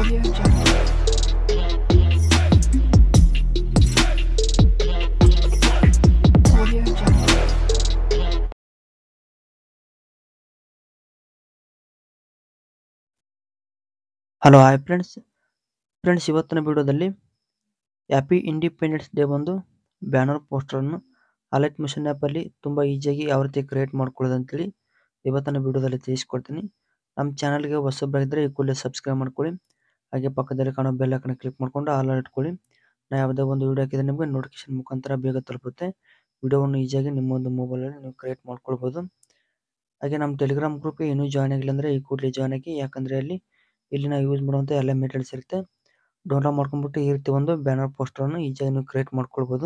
Audio Jungle. Audio Jungle. Hello hi friends friends ಇವತ್ತಿನ ವಿಡಿಯೋದಲ್ಲಿ happy independence day ಒಂದು banner ಪೋಸ್ಟರನ್ನು ಅಲೈಟ್ ಮಿಷನ್ ಆ್ಯಪಲ್ಲಿ ತುಂಬ ಈಸಿಯಾಗಿ ಯಾವ ರೀತಿ ಕ್ರಿಯೇಟ್ ಮಾಡ್ಕೊಳ್ಳೋದು ಅಂತೇಳಿ ಇವತ್ತಿನ ವಿಡಿಯೋದಲ್ಲಿ ತಿಳಿಸ್ಕೊಡ್ತೀನಿ ನಮ್ಮ ಚಾನಲ್ಗೆ ಹೊಸಬರಾಗಿದ್ದರೆ ಈ ಕೂಡಲೇ ಸಬ್ಸ್ಕ್ರೈಬ್ ಮಾಡ್ಕೊಳ್ಳಿ ಹಾಗೆ ಪಕ್ಕದಲ್ಲಿ ಕಾಣೋ ಬೆಲ್ ಐಕನ್ ಕ್ಲಿಕ್ ಮಾಡ್ಕೊಂಡು ಆಲ್ ಇಟ್ಕೊಳ್ಳಿ ನಾ ಯಾವುದೇ ಒಂದು ವಿಡಿಯೋ ಹಾಕಿದ್ರೆ ನಿಮಗೆ ನೋಟಿಫಿಕೇಶನ್ ಮುಖಾಂತರ ಬೇಗ ತಲುಪುತ್ತೆ ವಿಡಿಯೋವನ್ನು ಈಸಿಯಾಗಿ ನಿಮ್ಮ ಒಂದು ಮೊಬೈಲಲ್ಲಿ ನೀವು ಕ್ರಿಯೇಟ್ ಮಾಡ್ಕೊಳ್ಬೋದು ಹಾಗೆ ನಮ್ಮ ಟೆಲಿಗ್ರಾಮ್ ಗ್ರೂಪ್ಗೆ ಇನ್ನೂ ಜಾಯ್ನ್ ಆಗಿಲ್ಲ ಅಂದರೆ ಈ ಕೂಡಲೇ ಜಾಯ್ನ್ ಆಗಿ ಯಾಕಂದರೆ ಅಲ್ಲಿ ಇಲ್ಲಿ ನಾವು ಯೂಸ್ ಮಾಡುವಂಥ ಎಲ್ಲ ಮೆಟೀರಿಯಲ್ಸ್ ಇರುತ್ತೆ ಡೌನ್ಲೋಡ್ ಮಾಡ್ಕೊಂಡ್ಬಿಟ್ಟು ಈ ರೀತಿ ಒಂದು ಬ್ಯಾನರ್ ಪೋಸ್ಟರನ್ನು ಈಜಿಯಾಗಿ ನೀವು ಕ್ರಿಯೇಟ್ ಮಾಡ್ಕೊಳ್ಬೋದು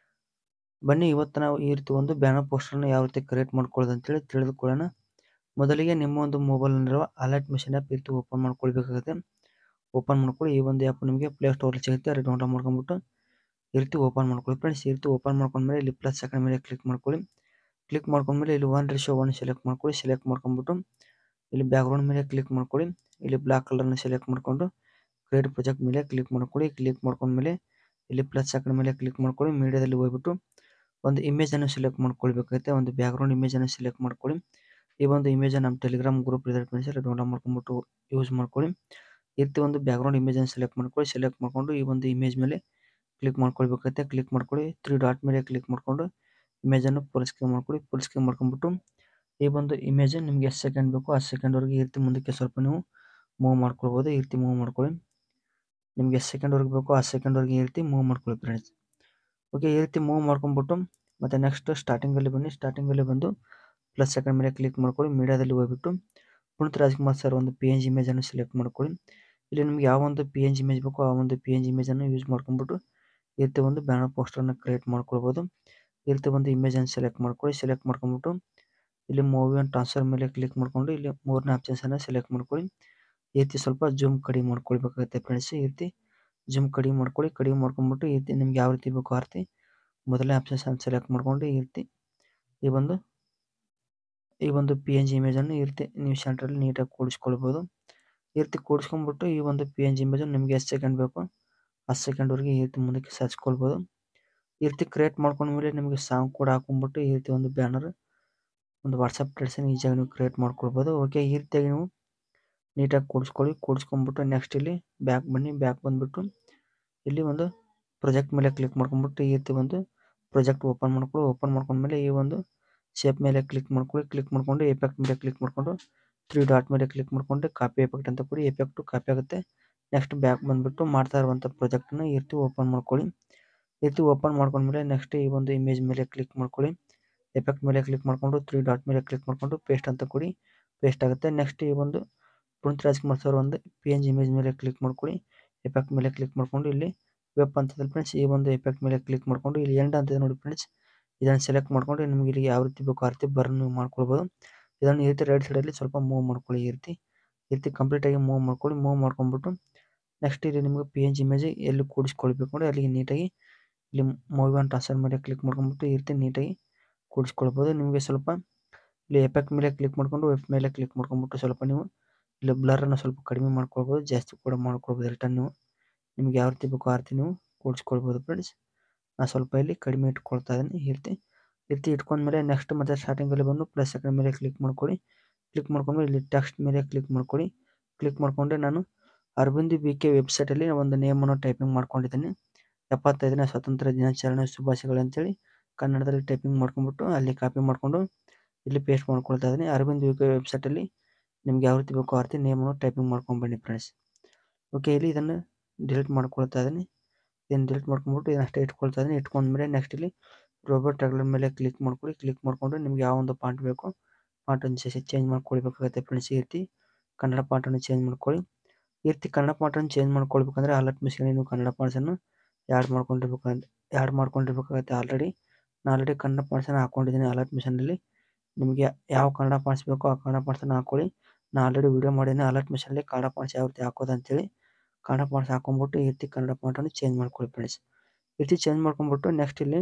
ಬನ್ನಿ ಇವತ್ತು ನಾವು ಈ ರೀತಿ ಒಂದು ಬ್ಯಾನರ್ ಪೋಸ್ಟರ್ನ ಯಾವ ರೀತಿ ಕ್ರಿಯೇಟ್ ಮಾಡ್ಕೊಳ್ಳೋದು ಅಂತೇಳಿ ತಿಳಿದುಕೊಳ್ಳೋಣ ಮೊದಲಿಗೆ ನಿಮ್ಮ ಒಂದು ಮೊಬೈಲ್ನಲ್ಲಿರುವ ಅಲರ್ಟ್ ಮಿಷನ್ ಆ್ಯಪ್ ಈ ರೀತಿ ಓಪನ್ ಮಾಡ್ಕೊಳ್ಬೇಕಾಗುತ್ತೆ ಓಪನ್ ಮಾಡ್ಕೊಳ್ಳಿ ಈ ಒಂದು ಆ್ಯಪ್ ನಿಮಗೆ ಪ್ಲೇ ಸ್ಟೋರಲ್ಲಿ ಸಿಗುತ್ತೆ ಅಲ್ಲಿ ಡೌನ್ಲೋಡ್ ಮಾಡ್ಕೊಂಡ್ಬಿಟ್ಟು ಈ ರೀತಿ ಓಪನ್ ಮಾಡ್ಕೊಳ್ಳಿ ಫ್ರೆಂಡ್ಸ್ ಈ ರೀತಿ ಓಪನ್ ಮಾಡ್ಕೊಂಡ್ಮೇಲೆ ಇಲ್ಲಿ ಪ್ಲಸ್ ಸೆಕೆಂಡ್ ಮೇಲೆ ಕ್ಲಿಕ್ ಮಾಡ್ಕೊಳ್ಳಿ ಕ್ಲಿಕ್ ಮಾಡ್ಕೊಂಡ್ಮೇಲೆ ಇಲ್ಲಿ ಒನ್ ರೇಷೋ ಒನ್ ಸೆಲೆಕ್ಟ್ ಮಾಡ್ಕೊಳ್ಳಿ ಸೆಲೆಕ್ಟ್ ಮಾಡ್ಕೊಂಡ್ಬಿಟ್ಟು ಇಲ್ಲಿ ಬ್ಯಾಕ್ಗ್ರೌಂಡ್ ಮೇಲೆ ಕ್ಲಿಕ್ ಮಾಡ್ಕೊಳ್ಳಿ ಇಲ್ಲಿ ಬ್ಲಾಕ್ ಕಲರ್ನ ಸೆಲೆಕ್ಟ್ ಮಾಡಿಕೊಂಡು ಕ್ರಿಯೇಟ್ ಪ್ರಾಜೆಕ್ಟ್ ಮೇಲೆ ಕ್ಲಿಕ್ ಮಾಡ್ಕೊಳ್ಳಿ ಕ್ಲಿಕ್ ಮಾಡ್ಕೊಂಡ್ಮೇಲೆ ಇಲ್ಲಿ ಪ್ಲಸ್ ಸೆಕೆಂಡ್ ಮೇಲೆ ಕ್ಲಿಕ್ ಮಾಡ್ಕೊಳ್ಳಿ ಮೀಡಿಯಾದಲ್ಲಿ ಹೋಗ್ಬಿಟ್ಟು ಒಂದು ಇಮೇಜನ್ನು ಸೆಲೆಕ್ಟ್ ಮಾಡ್ಕೊಳ್ಬೇಕಾಗುತ್ತೆ ಒಂದು ಬ್ಯಾಕ್ಗ್ರೌಂಡ್ ಇಮೇಜನ್ನು ಸೆಲೆಕ್ಟ್ ಮಾಡ್ಕೊಳ್ಳಿ ಈ ಒಂದು ಇಮೇಜ್ ನಮ್ಮ ಟೆಲಿಗ್ರಾಮ್ ಗ್ರೂಪ್ ಇದೆ ಫ್ರೆಂಡ್ಸ್ ಅಲ್ಲಿ ಡೌನ್ಲೋಡ್ ಮಾಡ್ಕೊಂಡ್ಬಿಟ್ಟು ಯೂಸ್ ಮಾಡ್ಕೊಳ್ಳಿ ಈ ರೀತಿ ಒಂದು ಬ್ಯಾಕ್ಗ್ರೌಂಡ್ ಇಮೇಜನ್ನು ಸೆಲೆಕ್ಟ್ ಮಾಡ್ಕೊಳ್ಳಿ ಸೆಲೆಕ್ಟ್ ಮಾಡ್ಕೊಂಡು ಈ ಒಂದು ಇಮೇಜ್ ಮೇಲೆ ಕ್ಲಿಕ್ ಮಾಡ್ಕೊಳ್ಬೇಕಾಗುತ್ತೆ ಕ್ಲಿಕ್ ಮಾಡ್ಕೊಳ್ಳಿ ತ್ರೀ ಡಾಟ್ ಮೇಲೆ ಕ್ಲಿಕ್ ಮಾಡ್ಕೊಂಡು ಇಮೇಜನ್ನು ಫುಲ್ ಸ್ಕ್ರೀನ್ ಮಾಡ್ಕೊಳ್ಳಿ ಫುಲ್ ಸ್ಕ್ರೀನ್ ಮಾಡ್ಕೊಂಡ್ಬಿಟ್ಟು ಈ ಒಂದು ಇಮೇಜ್ ನಿಮಗೆ ಎಷ್ಟು ಸೆಕೆಂಡ್ ಬೇಕು ಆ ಸೆಕೆಂಡ್ವರೆಗೆ ಈ ರೀತಿ ಮುಂದಕ್ಕೆ ಸ್ವಲ್ಪ ನೀವು ಮೂವ್ ಮಾಡ್ಕೊಳ್ಬೋದು ಈ ರೀತಿ ಮೂವ್ ಮಾಡ್ಕೊಳ್ಳಿ ನಿಮ್ಗೆ ಎಷ್ಟು ಸೆಕೆಂಡ್ವರೆಗೆ ಬೇಕು ಆ ಸೆಕೆಂಡ್ವರೆಗೆ ಈ ರೀತಿ ಮೂವ್ ಮಾಡ್ಕೊಳ್ಳಿ ಫ್ರೆಂಡ್ಸ್ ಓಕೆ ಈ ರೀತಿ ಮೂವ್ ಮಾಡ್ಕೊಂಡ್ಬಿಟ್ಟು ಮತ್ತು ನೆಕ್ಸ್ಟ್ ಸ್ಟಾರ್ಟಿಂಗಲ್ಲಿ ಬನ್ನಿ ಸ್ಟಾರ್ಟಿಂಗಲ್ಲಿ ಬಂದು ಪ್ಲಸ್ ಸೆಕೆಂಡ್ ಮೇಲೆ ಕ್ಲಿಕ್ ಮಾಡ್ಕೊಳ್ಳಿ ಮೀಡಿಯಾದಲ್ಲಿ ಹೋಗ್ಬಿಟ್ಟು ಪುನೀತ್ ರಾಜ್ಕುಮಾರ್ ಸರ್ ಒಂದು ಪಿ ಎನ್ ಜಿ ಇಮೇಜನ್ನು ಸೆಲೆಕ್ಟ್ ಮಾಡ್ಕೊಳ್ಳಿ ಇಲ್ಲಿ ನಿಮ್ಗೆ ಯಾವ ಒಂದು ಪಿ ಎನ್ ಜಿ ಇಮೇಜ್ ಬೇಕೋ ಆ ಒಂದು ಪಿ ಎನ್ ಜಿ ಇಮೇಜನ್ನು ಯೂಸ್ ಮಾಡ್ಕೊಂಡ್ಬಿಟ್ಟು ಈ ರೀತಿ ಒಂದು ಬ್ಯಾನರ್ ಪೋಸ್ಟರ್ನ ಕ್ರಿಯೇಟ್ ಮಾಡ್ಕೊಳ್ಬೋದು ಈ ರೀತಿ ಒಂದು ಇಮೇಜನ್ನು ಸೆಲೆಕ್ಟ್ ಮಾಡ್ಕೊಳ್ಳಿ ಸೆಲೆಕ್ಟ್ ಮಾಡ್ಕೊಂಡ್ಬಿಟ್ಟು ಇಲ್ಲಿ ಮೂವಿ ಆ್ಯಂಡ್ ಟ್ರಾನ್ಸ್ಫರ್ ಮೇಲೆ ಕ್ಲಿಕ್ ಮಾಡ್ಕೊಂಡು ಇಲ್ಲಿ ಮೂರನೇ ಆಪ್ಷನ್ಸನ್ನು ಸೆಲೆಕ್ಟ್ ಮಾಡ್ಕೊಳ್ಳಿ ಈ ರೀತಿ ಸ್ವಲ್ಪ ಜೂಮ್ ಕಡಿಮೆ ಮಾಡ್ಕೊಳ್ಬೇಕಾಗುತ್ತೆ ಫ್ರೆಂಡ್ಸ್ ಈ ರೀತಿ ಜೂಮ್ ಕಡಿಮೆ ಮಾಡ್ಕೊಳ್ಳಿ ಕಡಿಮೆ ಮಾಡ್ಕೊಂಡ್ಬಿಟ್ಟು ಈ ರೀತಿ ನಿಮ್ಗೆ ಯಾವ ರೀತಿ ಬೇಕೋ ಆ ರೀತಿ ಮೊದಲನೇ ಆಪ್ಷನ್ಸನ್ನು ಸೆಲೆಕ್ಟ್ ಮಾಡ್ಕೊಂಡು ಈ ರೀತಿ ಈ ಒಂದು ಈ ಒಂದು ಪಿ ಎನ್ ಜಿ ಇಮೇಜನ್ನು ಈ ರೀತಿ ನೀವು ಸೆಂಟ್ರಲ್ಲಿ ನೀಟಾಗಿ ಕೂಡಿಸ್ಕೊಳ್ಬೋದು ಈ ರೀತಿ ಕೂಡಿಸ್ಕೊಂಡ್ಬಿಟ್ಟು ಈ ಒಂದು ಪಿ ಎನ್ ಜಿ ಇಮೇಜನ್ನು ನಿಮಗೆ ಎಷ್ಟು ಸೆಕೆಂಡ್ ಬೇಕು ಹತ್ತು ಸೆಕೆಂಡ್ವರೆಗೆ ಈ ರೀತಿ ಮುಂದಕ್ಕೆ ಸರಿಸ್ಕೊಳ್ಬೋದು ಈ ರೀತಿ ಕ್ರಿಯೇಟ್ ಮಾಡ್ಕೊಂಡ್ಮೇಲೆ ನಿಮಗೆ ಸಾಂಗ್ ಕೂಡ ಹಾಕೊಂಡ್ಬಿಟ್ಟು ಈ ರೀತಿ ಒಂದು ಬ್ಯಾನರ್ ಒಂದು ವಾಟ್ಸಪ್ ಸ್ಟೇಟಸನ್ನು ಈಸಿಯಾಗಿ ನೀವು ಕ್ರಿಯೇಟ್ ಮಾಡ್ಕೊಳ್ಬೋದು ಓಕೆ ಈ ರೀತಿಯಾಗಿ ನೀವು ನೀಟಾಗಿ ಕೂಡಿಸ್ಕೊಳ್ಳಿ ಕೂಡಿಸ್ಕೊಂಡ್ಬಿಟ್ಟು ನೆಕ್ಸ್ಟ್ ಇಲ್ಲಿ ಬ್ಯಾಕ್ ಬನ್ನಿ ಬ್ಯಾಕ್ ಬಂದುಬಿಟ್ಟು ಇಲ್ಲಿ ಒಂದು ಪ್ರೊಜೆಕ್ಟ್ ಮೇಲೆ ಕ್ಲಿಕ್ ಮಾಡ್ಕೊಂಡ್ಬಿಟ್ಟು ಈ ರೀತಿ ಒಂದು ಪ್ರೊಜೆಕ್ಟ್ ಓಪನ್ ಮಾಡ್ಕೊಳ್ಳಿ ಓಪನ್ ಮಾಡ್ಕೊಂಡ್ಮೇಲೆ ಈ ಒಂದು ಶೇಪ್ ಮೇಲೆ ಕ್ಲಿಕ್ ಮಾಡ್ಕೊಳ್ಳಿ ಕ್ಲಿಕ್ ಮಾಡ್ಕೊಂಡು ಎಫೆಕ್ಟ್ ಮೇಲೆ ಕ್ಲಿಕ್ ಮಾಡ್ಕೊಂಡು ತ್ರೀ ಡಾಟ್ ಮೇಲೆ ಕ್ಲಿಕ್ ಮಾಡ್ಕೊಂಡು ಕಾಪಿ ಎಫೆಕ್ಟ್ ಅಂತ ಕೊಡಿ ಎಫೆಕ್ಟು ಕಾಪಿ ಆಗುತ್ತೆ ನೆಕ್ಸ್ಟ್ ಬ್ಯಾಕ್ ಬಂದುಬಿಟ್ಟು ಮಾಡ್ತಾ ಇರುವಂಥ ಪ್ರಾಜೆಕ್ಟನ್ನ ಈ ರೀತಿ ಓಪನ್ ಮಾಡ್ಕೊಳ್ಳಿ ಈ ರೀತಿ ಓಪನ್ ಮಾಡ್ಕೊಂಡ್ಮೇಲೆ ನೆಕ್ಸ್ಟ್ ಈ ಒಂದು ಇಮೇಜ್ ಮೇಲೆ ಕ್ಲಿಕ್ ಮಾಡ್ಕೊಳ್ಳಿ ಎಫೆಕ್ಟ್ ಮೇಲೆ ಕ್ಲಿಕ್ ಮಾಡ್ಕೊಂಡು ತ್ರೀ ಡಾಟ್ ಮೇಲೆ ಕ್ಲಿಕ್ ಮಾಡ್ಕೊಂಡು ಪೇಸ್ಟ್ ಅಂತ ಕೊಡಿ ಪೇಸ್ಟ್ ಆಗುತ್ತೆ ನೆಕ್ಸ್ಟ್ ಈ ಒಂದು ಪುನೀತ್ ರಾಜ್ಕುಮಾರ್ ಸರ್ ಒಂದು ಪಿ ಎನ್ ಜಿ ಇಮೇಜ್ ಮೇಲೆ ಕ್ಲಿಕ್ ಮಾಡ್ಕೊಳ್ಳಿ ಎಫೆಕ್ಟ್ ಮೇಲೆ ಕ್ಲಿಕ್ ಮಾಡ್ಕೊಂಡು ಇಲ್ಲಿ ವೆಬ್ ಅಂತಂದ್ರೆ ಫ್ರೆಂಡ್ಸ್ ಈ ಒಂದು ಎಫೆಕ್ಟ್ ಮೇಲೆ ಕ್ಲಿಕ್ ಮಾಡ್ಕೊಂಡು ಇಲ್ಲಿ ಎಂಡ್ ಅಂತಿದೆ ನೋಡಿ ಫ್ರೆಂಡ್ಸ್ ಇದನ್ನು ಸೆಲೆಕ್ಟ್ ಮಾಡ್ಕೊಂಡು ನಿಮಗೆ ಇಲ್ಲಿ ಯಾವ ರೀತಿ ಬೇಕು ಆ ರೀತಿ ಬರ್ನ್ ನೀವು ಮಾಡ್ಕೊಳ್ಬೋದು ಇದನ್ನು ಈ ರೀತಿ ರೈಟ್ ಸೈಡಲ್ಲಿ ಸ್ವಲ್ಪ ಮೂವ್ ಮಾಡ್ಕೊಳ್ಳಿ ಈ ರೀತಿ ಈ ರೀತಿ ಕಂಪ್ಲೀಟಾಗಿ ಮೂವ್ ಮಾಡ್ಕೊಳ್ಳಿ ಮೂವ್ ಮಾಡ್ಕೊಂಡ್ಬಿಟ್ಟು ನೆಕ್ಸ್ಟ್ ಇಲ್ಲಿ ನಿಮಗೆ ಪಿ ಎನ್ ಜಿ ಇಮೇಜ್ ಎಲ್ಲಿ ಕೂಡಿಸ್ಕೊಳ್ಬೇಕು ನೋಡಿ ಅಲ್ಲಿಗೆ ನೀಟಾಗಿ ಇಲ್ಲಿ ಮೂವಿ ಆನ್ ಟ್ರಾನ್ಸ್ಫರ್ ಮೇಲೆ ಕ್ಲಿಕ್ ಮಾಡ್ಕೊಂಡ್ಬಿಟ್ಟು ಈ ರೀತಿ ನೀಟಾಗಿ ಕೂಡಿಸ್ಕೊಳ್ಬೋದು ನಿಮಗೆ ಸ್ವಲ್ಪ ಇಲ್ಲಿ ಎಫೆಕ್ಟ್ ಮೇಲೆ ಕ್ಲಿಕ್ ಮಾಡ್ಕೊಂಡು ವೆಬ್ ಮೇಲೆ ಕ್ಲಿಕ್ ಮಾಡ್ಕೊಂಡ್ಬಿಟ್ಟು ಸ್ವಲ್ಪ ನೀವು ಇಲ್ಲಿ ಬ್ಲರನ್ನು ಸ್ವಲ್ಪ ಕಡಿಮೆ ಮಾಡ್ಕೊಳ್ಬೋದು ಜಾಸ್ತಿ ಕೂಡ ಮಾಡ್ಕೊಳ್ಬೋದು ರಿಟರ್ನ್ ನೀವು ನಿಮ್ಗೆ ಯಾವ ರೀತಿ ಬೇಕೋ ಆ ರೀತಿ ನೀವು ಕೂಡಿಸ್ಕೊಳ್ಬೋದು ಫ್ರೆಂಡ್ಸ್ ನಾನು ಸ್ವಲ್ಪ ಇಲ್ಲಿ ಕಡಿಮೆ ಇಟ್ಕೊಳ್ತಾ ಇದ್ದೀನಿ ಈ ರೀತಿ ಈ ರೀತಿ ಇಟ್ಕೊಂಡ್ಮೇಲೆ ನೆಕ್ಸ್ಟ್ ಮತ್ತೆ ಸ್ಟಾರ್ಟಿಂಗಲ್ಲಿ ಬಂದು ಪ್ಲಸ್ ಸೆಕೆಂಡ್ ಮೇಲೆ ಕ್ಲಿಕ್ ಮಾಡ್ಕೊಳ್ಳಿ ಕ್ಲಿಕ್ ಮಾಡ್ಕೊಂಡ್ಮೇಲೆ ಇಲ್ಲಿ ಟೆಕ್ಸ್ಟ್ ಮೇಲೆ ಕ್ಲಿಕ್ ಮಾಡ್ಕೊಳ್ಳಿ ಕ್ಲಿಕ್ ಮಾಡಿಕೊಂಡೆ ನಾನು ಅರವಿಂದ್ ಬಿ ಕೆ ವೆಬ್ಸೈಟಲ್ಲಿ ಒಂದು ನೇಮನ್ನು ಟೈಪಿಂಗ್ ಮಾಡ್ಕೊಂಡಿದ್ದೀನಿ ಎಪ್ಪತ್ತೈದನೇ ಸ್ವಾತಂತ್ರ್ಯ ದಿನಾಚರಣೆ ಶುಭಾಶಯಗಳು ಅಂತೇಳಿ ಕನ್ನಡದಲ್ಲಿ ಟೈಪಿಂಗ್ ಮಾಡ್ಕೊಂಡ್ಬಿಟ್ಟು ಅಲ್ಲಿ ಕಾಪಿ ಮಾಡಿಕೊಂಡು ಇಲ್ಲಿ ಪೇಸ್ಟ್ ಮಾಡ್ಕೊಳ್ತಾ ಇದ್ದೀನಿ ಅರವಿಂದ್ ವಿ ಕೆ ವೆಬ್ಸೈಟಲ್ಲಿ ನಿಮ್ಗೆ ಯಾವ ರೀತಿ ಬೇಕೋ ಆ ರೀತಿ ನೇಮನ್ನು ಟೈಪಿಂಗ್ ಮಾಡ್ಕೊಂಡು ಬನ್ನಿ ಫ್ರೆಂಡ್ಸ್ ಓಕೆ ಇಲ್ಲಿ ಇದನ್ನು ಡಿಲೀಟ್ ಮಾಡ್ಕೊಳ್ತಾ ಇದ್ದೀನಿ ಇದನ್ನು ಡಿಲೀಟ್ ಮಾಡ್ಕೊಂಡ್ಬಿಟ್ಟು ಇದನ್ನು ಅಷ್ಟೇ ಇಟ್ಕೊಳ್ತಾ ಇದ್ದೀನಿ ಇಟ್ಕೊಂಡ್ಮೇಲೆ ನೆಕ್ಸ್ಟ್ ಇಲ್ಲಿ ರೋಬೋಟ್ ಟ್ಯಾಗ್ಲರ್ ಮೇಲೆ ಕ್ಲಿಕ್ ಮಾಡ್ಕೊಳ್ಳಿ ಕ್ಲಿಕ್ ಮಾಡಿಕೊಂಡು ನಿಮ್ಗೆ ಯಾವ ಒಂದು ಪಾಂಟ್ ಬೇಕೋ ಪಾಂಟನ್ನು ಚೇಂಜ್ ಮಾಡ್ಕೊಳ್ಬೇಕಾಗುತ್ತೆ ಫ್ರೆಂಡ್ಸ್ ಈ ರೀತಿ ಕನ್ನಡ ಪಾಂಟನ್ನು ಚೇಂಜ್ ಮಾಡ್ಕೊಳ್ಳಿ ಈ ರೀತಿ ಕನ್ನಡ ಪಾಂಟನ್ನು ಚೇಂಜ್ ಮಾಡ್ಕೊಳ್ಬೇಕಂದ್ರೆ ಅಲರ್ಟ್ ಮಿಷನ್ ನೀವು ಕನ್ನಡ ಪಾಂಟ್ಸನ್ನು ಆ್ಯಡ್ ಮಾಡ್ಕೊಂಡಿರ್ಬೇಕಂತ ಆ್ಯಡ್ ಮಾಡ್ಕೊಂಡಿರ್ಬೇಕಾಗುತ್ತೆ ಆಲ್ರೆಡಿ ನಾನು ಆಲ್ರೆಡಿ ಕನ್ನಡ ಪಾಂಟ್ಸನ್ನು ಹಾಕ್ಕೊಂಡಿದ್ದೀನಿ ಅಲರ್ಟ್ ಮಿಷನಲ್ಲಿ ನಿಮಗೆ ಯಾವ ಕನ್ನಡ ಪಾಂಟ್ಸ್ ಬೇಕೋ ಆ ಕನ್ನಡ ಪಾಂಟ್ಸನ್ನು ಹಾಕ್ಕೊಳ್ಳಿ ನಾನು ಆಲ್ರೆಡಿ ವೀಡಿಯೋ ಮಾಡಿದ್ದೀನಿ ಅಲರ್ಟ್ ಮಿಷನಲ್ಲಿ ಕನ್ನಡ ಪಾಂಟ್ಸ್ ಯಾವ ರೀತಿ ಹಾಕೋದು ಅಂತೇಳಿ ಕನ್ನಡ ಪಾಂಟ್ಸ್ ಹಾಕೊಂಡ್ಬಿಟ್ಟು ಈ ರೀತಿ ಕನ್ನಡ ಪಾಂಟನ್ನು ಚೇಂಜ್ ಮಾಡ್ಕೊಳ್ಳಿ ಫ್ರೆಂಡ್ಸ್ ಈ ರೀತಿ ಚೇಂಜ್ ಮಾಡ್ಕೊಂಡ್ಬಿಟ್ಟು ನೆಕ್ಸ್ಟ್ ಇಲ್ಲಿ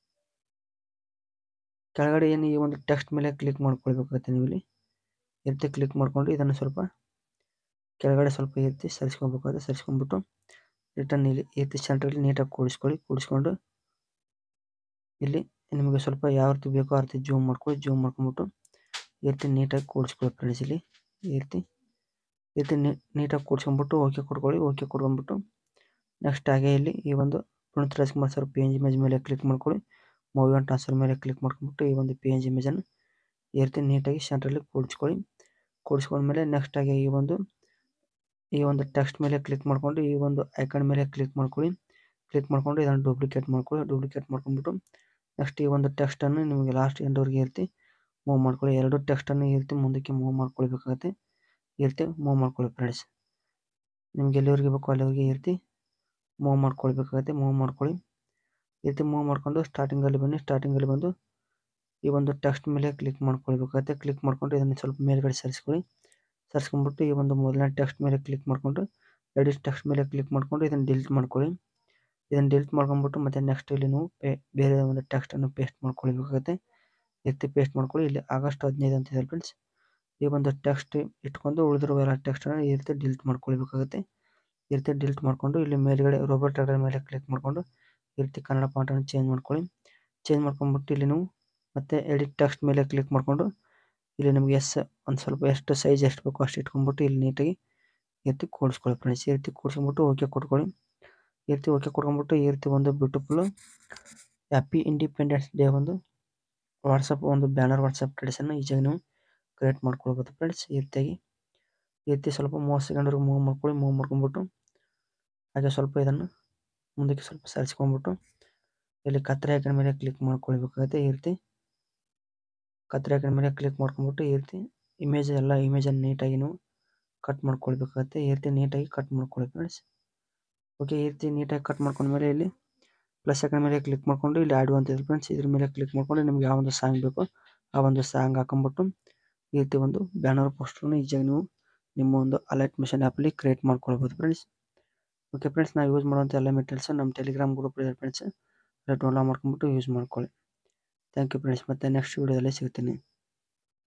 ಕೆಳಗಡೆ ಏನು ಈ ಒಂದು ಟೆಕ್ಸ್ಟ್ ಮೇಲೆ ಕ್ಲಿಕ್ ಮಾಡ್ಕೊಳ್ಬೇಕಾಗುತ್ತೆ ನೀವು ಇಲ್ಲಿ ಈ ರೀತಿ ಕ್ಲಿಕ್ ಮಾಡ್ಕೊಂಡು ಇದನ್ನು ಸ್ವಲ್ಪ ಕೆಳಗಡೆ ಸ್ವಲ್ಪ ಈ ರೀತಿ ಸರಿಸ್ಕೊಬೇಕಾಗುತ್ತೆ ಸರಿಸ್ಕೊಂಡ್ಬಿಟ್ಟು ರಿಟರ್ನ್ ಇಲ್ಲಿ ಈ ರೀತಿ ಸೆಂಟ್ರಲ್ಲಿ ನೀಟಾಗಿ ಕೂಡಿಸ್ಕೊಳ್ಳಿ ಕೂಡಿಸ್ಕೊಂಡು ಇಲ್ಲಿ ನಿಮಗೆ ಸ್ವಲ್ಪ ಯಾವ ರೀತಿ ಬೇಕೋ ಆ ರೀತಿ ಜೂಮ್ ಮಾಡ್ಕೊಳ್ಳಿ ಜೂಮ್ ಮಾಡ್ಕೊಂಡ್ಬಿಟ್ಟು ಈ ರೀತಿ ನೀಟಾಗಿ ಕೂಡಿಸ್ಕೊಳ್ಳಿ ಫ್ರೆಂಡ್ಸ್ ಇಲ್ಲಿ ಈ ರೀತಿ ಈ ರೀತಿ ನೀಟಾಗಿ ಕೂಡ್ಸ್ಕೊಂಡ್ಬಿಟ್ಟು ಓಕೆ ಕೊಡ್ಕೊಳ್ಳಿ ಓಕೆ ಕೊಡ್ಕೊಂಡ್ಬಿಟ್ಟು ನೆಕ್ಸ್ಟ್ ಹಾಗೆ ಇಲ್ಲಿ ಈ ಒಂದು Puneeth Rajkumar sir P N G image ಮೇಲೆ ಕ್ಲಿಕ್ ಮಾಡ್ಕೊಳ್ಳಿ ಮೂವಿ ಆನ್ ಟ್ರಾನ್ಸ್ಫರ್ ಮೇಲೆ ಕ್ಲಿಕ್ ಮಾಡ್ಕೊಂಡ್ಬಿಟ್ಟು ಈ ಒಂದು ಪಿ ಎನ್ ಜಿ ಇಮೇಜನ್ನು ಈ ರೀತಿ ನೀಟಾಗಿ ಸೆಂಟ್ರಲ್ಲಿ ಕೂಡಿಸ್ಕೊಳ್ಳಿ ಕೂಡಿಸ್ಕೊಂಡ್ಮೇಲೆ ನೆಕ್ಸ್ಟ್ ಆಗಿ ಈ ಒಂದು ಈ ಒಂದು ಟೆಕ್ಸ್ಟ್ ಮೇಲೆ ಕ್ಲಿಕ್ ಮಾಡ್ಕೊಂಡು ಈ ಒಂದು ಐಕನ್ ಮೇಲೆ ಕ್ಲಿಕ್ ಮಾಡ್ಕೊಳ್ಳಿ ಕ್ಲಿಕ್ ಮಾಡ್ಕೊಂಡು ಇದನ್ನು ಡೂಪ್ಲಿಕೇಟ್ ಮಾಡ್ಕೊಳ್ಳಿ ಡೂಪ್ಲಿಕೇಟ್ ಮಾಡ್ಕೊಂಡ್ಬಿಟ್ಟು ನೆಕ್ಸ್ಟ್ ಈ ಒಂದು ಟೆಕ್ಸ್ಟನ್ನು ನಿಮಗೆ ಲಾಸ್ಟ್ ಎಂಡವರೆಗೆ ಈ ರೀತಿ ಮೂವ್ ಮಾಡ್ಕೊಳ್ಳಿ ಎರಡು ಟೆಕ್ಸ್ಟನ್ನು ಈ ರೀತಿ ಮುಂದಕ್ಕೆ ಮೂವ್ ಮಾಡ್ಕೊಳ್ಬೇಕಾಗತ್ತೆ ಈ ರೀತಿ ಮೂವ್ ಮಾಡ್ಕೊಳ್ಳಿ ಫ್ರೆಂಡ್ಸ್ ನಿಮ್ಗೆ ಎಲ್ಲಿವರೆಗೆ ಬೇಕೋ ಅಲ್ಲಿವರೆಗೆ ಈ ರೀತಿ ಮೂವ್ ಮಾಡ್ಕೊಳ್ಬೇಕಾಗತ್ತೆ ಮೂವ್ ಮಾಡ್ಕೊಳ್ಳಿ ಈ ರೀತಿ ಮೂವ್ ಮಾಡ್ಕೊಂಡು ಸ್ಟಾರ್ಟಿಂಗಲ್ಲಿ ಬನ್ನಿ ಸ್ಟಾರ್ಟಿಂಗಲ್ಲಿ ಬಂದು ಈ ಒಂದು ಟೆಕ್ಸ್ಟ್ ಮೇಲೆ ಕ್ಲಿಕ್ ಮಾಡ್ಕೊಳ್ಬೇಕಾಗತ್ತೆ ಕ್ಲಿಕ್ ಮಾಡ್ಕೊಂಡು ಇದನ್ನು ಸ್ವಲ್ಪ ಮೇಲ್ಗಡೆ ಸರಿಸ್ಕೊಳ್ಳಿ ಸರಿಸ್ಕೊಂಡ್ಬಿಟ್ಟು ಈ ಒಂದು ಮೊದಲನೇ ಟೆಕ್ಸ್ಟ್ ಮೇಲೆ ಕ್ಲಿಕ್ ಮಾಡಿಕೊಂಡು ಎಡಿಟ್ ಟೆಕ್ಸ್ಟ್ ಮೇಲೆ ಕ್ಲಿಕ್ ಮಾಡಿಕೊಂಡು ಇದನ್ನು ಡಿಲೀಟ್ ಮಾಡ್ಕೊಳ್ಳಿ ಇದನ್ನು ಡಿಲೀಟ್ ಮಾಡ್ಕೊಂಡ್ಬಿಟ್ಟು ಮತ್ತೆ ನೆಕ್ಸ್ಟ್ ಇಲ್ಲಿ ನೀವು ಬೇರೆ ಒಂದು ಟೆಕ್ಸ್ಟನ್ನು ಪೇಸ್ಟ್ ಮಾಡ್ಕೊಳ್ಬೇಕಾಗತ್ತೆ ಈ ರೀತಿ ಪೇಸ್ಟ್ ಮಾಡ್ಕೊಳ್ಳಿ ಇಲ್ಲಿ ಆಗಸ್ಟ್ ಹದಿನೈದು ಅಂತ ಇದೆ ಫ್ರೆಂಡ್ಸ್ ಈ ಒಂದು ಟೆಕ್ಸ್ಟ್ ಇಟ್ಕೊಂಡು ಉಳಿದಿರುವ ಎಲ್ಲ ಟೆಕ್ಸ್ಟನ್ನು ಈ ರೀತಿ ಡಿಲೀಟ್ ಮಾಡ್ಕೊಳ್ಬೇಕಾಗುತ್ತೆ ಈ ರೀತಿ ಡಿಲೀಟ್ ಮಾಡಿಕೊಂಡು ಇಲ್ಲಿ ಮೇಲ್ಗಡೆ ರೋಬೋಟ್ ಟೈಟಲ್ ಮೇಲೆ ಕ್ಲಿಕ್ ಮಾಡಿಕೊಂಡು ಈ ರೀತಿ ಕನ್ನಡ ಫಾಂಟನ್ನು ಚೇಂಜ್ ಮಾಡ್ಕೊಳ್ಳಿ ಚೇಂಜ್ ಮಾಡ್ಕೊಂಡ್ಬಿಟ್ಟು ಇಲ್ಲಿ ನೀವು ಮತ್ತೆ ಎಡಿಟ್ ಟೆಕ್ಸ್ಟ್ ಮೇಲೆ ಕ್ಲಿಕ್ ಮಾಡಿಕೊಂಡು ಇಲ್ಲಿ ನಿಮಗೆ ಎಸ್ ಒಂದು ಸ್ವಲ್ಪ ಎಷ್ಟು ಸೈಜ್ ಎಷ್ಟು ಬೇಕೋ ಅಷ್ಟು ಇಟ್ಕೊಂಡ್ಬಿಟ್ಟು ಇಲ್ಲಿ ನೀಟಾಗಿ ಈ ರೀತಿ ಕೂಡಿಸ್ಕೊಳ್ಳಿ ಫ್ರೆಂಡ್ಸ್ ಈ ರೀತಿ ಕೂಡಿಸ್ಕೊಂಡ್ಬಿಟ್ಟು ಓಕೆ ಕೊಟ್ಕೊಳ್ಳಿ ಈ ರೀತಿ ಓಕೆ ಕೊಟ್ಕೊಂಡ್ಬಿಟ್ಟು ಈ ರೀತಿ ಒಂದು ಬ್ಯೂಟಿಫುಲ್ ಹ್ಯಾಪಿ ಇಂಡಿಪೆಂಡೆನ್ಸ್ ಡೇ ಒಂದು ವಾಟ್ಸಪ್ ಒಂದು ಬ್ಯಾನರ್ ವಾಟ್ಸಪ್ ಟ್ರೆಡಿಸನ್ನು ಈಜಾಗಿ ನೀವು ಕ್ರಿಯೇಟ್ ಮಾಡ್ಕೊಳ್ಬೋದು ಫ್ರೆಂಡ್ಸ್ ಈ ರೀತಿಯಾಗಿ ಈ ರೀತಿ ಸ್ವಲ್ಪ ಮೂವತ್ತು ಸೆಕೆಂಡ್ವರೆಗೆ ಮೂವ್ ಮಾಡ್ಕೊಳ್ಳಿ ಮೂವ್ ಮಾಡ್ಕೊಂಡ್ಬಿಟ್ಟು ಹಾಗೆ ಸ್ವಲ್ಪ ಇದನ್ನು ಮುಂದಕ್ಕೆ ಸ್ವಲ್ಪ ಸರಿಸ್ಕೊಂಡ್ಬಿಟ್ಟು ಇಲ್ಲಿ ಕತ್ತರಿ ಹಾಕಿದ ಮೇಲೆ ಕ್ಲಿಕ್ ಮಾಡ್ಕೊಳ್ಬೇಕಾಗುತ್ತೆ ಈ ರೀತಿ ಕತ್ತರಿ ಹಾಕಿದ ಮೇಲೆ ಕ್ಲಿಕ್ ಮಾಡ್ಕೊಂಡ್ಬಿಟ್ಟು ಈ ರೀತಿ ಇಮೇಜ್ ಎಲ್ಲ ಇಮೇಜನ್ನು ನೀಟಾಗಿ ನೀವು ಕಟ್ ಮಾಡ್ಕೊಳ್ಬೇಕಾಗತ್ತೆ ಈ ರೀತಿ ನೀಟಾಗಿ ಕಟ್ ಮಾಡ್ಕೊಳ್ಳಿ ಫ್ರೆಂಡ್ಸ್ ಓಕೆ ಈ ರೀತಿ ನೀಟಾಗಿ ಕಟ್ ಮಾಡ್ಕೊಂಡ್ಮೇಲೆ ಇಲ್ಲಿ ಪ್ಲಸ್ ಹಾಕಿದ ಮೇಲೆ ಕ್ಲಿಕ್ ಮಾಡ್ಕೊಂಡು ಇಲ್ಲಿ ಆಡು ಅಂತ ಇದೆ ಫ್ರೆಂಡ್ಸ್ ಇದ್ರ ಮೇಲೆ ಕ್ಲಿಕ್ ಮಾಡ್ಕೊಂಡು ನಿಮ್ಗೆ ಯಾವ ಒಂದು ಸಾಂಗ್ ಬೇಕೋ ಆ ಒಂದು ಸಾಂಗ್ ಹಾಕೊಂಡ್ಬಿಟ್ಟು ಈ ರೀತಿ ಒಂದು ಬ್ಯಾನರ್ ಪೋಸ್ಟರ್ನ ಈಜಿಯಾಗಿ ನೀವು ನಿಮ್ಮ ಒಂದು ಅಲರ್ಟ್ ಮಿಷನ್ ಆ್ಯಪಲ್ಲಿ ಕ್ರಿಯೇಟ್ ಮಾಡ್ಕೊಳ್ಬೋದು ಫ್ರೆಂಡ್ಸ್ ಓಕೆ ಫ್ರೆಂಡ್ಸ್ ನಾವು ಯೂಸ್ ಮಾಡುವಂಥ ಎಲ್ಲ ಮೆಟೀರಿಯಲ್ಸ್ ನಮ್ಮ ಟೆಲಿಗ್ರಾಮ್ ಗ್ರೂಪ್ ಇದೆ ಫ್ರೆಂಡ್ಸ್ ಡೌನ್ಲೋಡ್ ಮಾಡ್ಕೊಂಡ್ಬಿಟ್ಟು ಯೂಸ್ ಮಾಡ್ಕೊಳ್ಳಿ ಥ್ಯಾಂಕ್ ಯು ಫ್ರೆಂಡ್ಸ್ ಮತ್ತೆ ನೆಕ್ಸ್ಟ್ ವೀಡಿಯೋದಲ್ಲಿ ಸಿಗ್ತೀನಿ